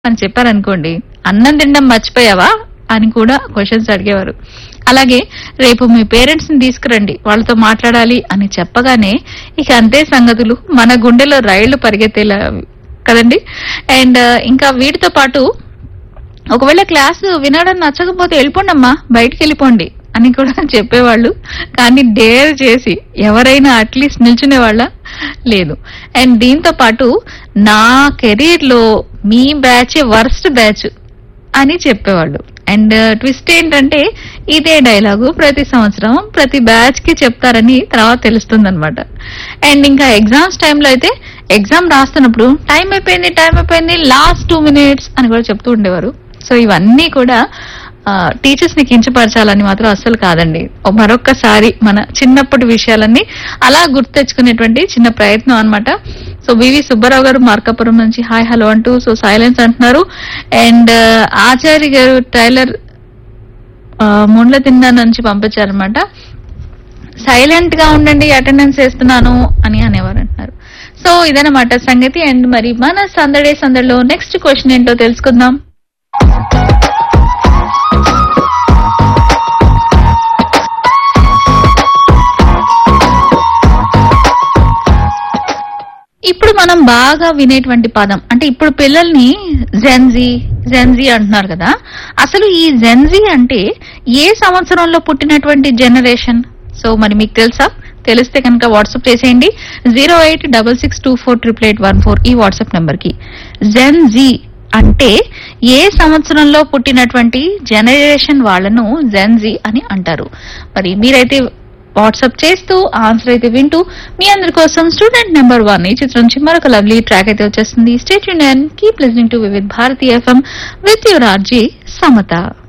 అని చెప్పారనుకోండి అన్నం తినడం మర్చిపోయావా అని కూడా క్వశ్చన్స్ అడిగేవారు అలాగే రేపు మీ పేరెంట్స్ ని తీసుకురండి వాళ్ళతో మాట్లాడాలి అని చెప్పగానే ఇక అంతే సంగతులు మన గుండెలో రైళ్లు పరిగెత్తేలా కదండి అండ్ ఇంకా వీటితో పాటు ఒకవేళ క్లాస్ వినడం నచ్చకపోతే వెళ్ళిపోండమ్మా బయటికి వెళ్ళిపోండి అని కూడా చెప్పేవాళ్ళు కానీ డేర్ చేసి ఎవరైనా అట్లీస్ట్ నిల్చునే వాళ్ళ లేదు అండ్ దీంతో పాటు నా కెరీర్ లో మీ బ్యాచ్ వర్స్ట్ బ్యాచ్ అని చెప్పేవాళ్ళు అండ్ ట్విస్ట్ ఏంటంటే ఇదే డైలాగు ప్రతి సంవత్సరం ప్రతి బ్యాచ్ కి చెప్తారని తర్వాత తెలుస్తుంది అనమాట అండ్ ఇంకా ఎగ్జామ్స్ టైంలో అయితే ఎగ్జామ్ రాస్తున్నప్పుడు టైం అయిపోయింది టైం అయిపోయింది లాస్ట్ టూ మినిట్స్ అని కూడా చెప్తూ ఉండేవారు సో ఇవన్నీ కూడా టీచర్స్ ని కించపరచాలని మాత్రం అస్సలు కాదండి ఓ మరొక్కసారి మన చిన్నప్పటి విషయాలన్నీ అలా గుర్తు తెచ్చుకునేటువంటి చిన్న ప్రయత్నం అన్నమాట సో వివి సుబ్బారావు గారు మార్కాపురం నుంచి హాయ్ హలో అంటూ సో సైలెన్స్ అంటున్నారు అండ్ ఆచార్య గారు టైలర్ ఆ, ముండ్ల తిన్నా నుంచి పంపించారనమాట సైలెంట్ గా ఉండండి అటెండెన్స్ వేస్తున్నాను అని అనేవారు అంటున్నారు సో ఇదన్నమాట సంగతి అండ్ మరి మన సందడే సందడిలో నెక్స్ట్ క్వశ్చన్ ఏంటో తెలుసుకుందాం ఇప్పుడు మనం బాగా వినేటువంటి పదం అంటే ఇప్పుడు పిల్లల్ని జెన్జీ జెన్జీ అంటున్నారు కదా అసలు ఈ జెన్జీ అంటే ఏ సంవత్సరంలో పుట్టినటువంటి జనరేషన్ సో మరి మీకు తెలుసా తెలిస్తే కనుక వాట్సాప్ చేసేయండి zero eight double six two four triple eight one four ఈ వాట్సాప్ నెంబర్ కి జెన్జీ అంటే ఏ సంవత్సరంలో పుట్టినటువంటి జనరేషన్ వాళ్ళను జెన్జీ అని అంటారు మరి మీరైతే వాట్సాప్ చేస్తూ ఆన్సర్ అయితే వింటూ మీ అందరి కోసం స్టూడెంట్ నెంబర్ వన్ ఈ చిత్రం నుంచి మరొక లవ్లీ ట్రాక్ అయితే వచ్చేస్తుంది state union keep listening to with Bharati FM with your RJ Samata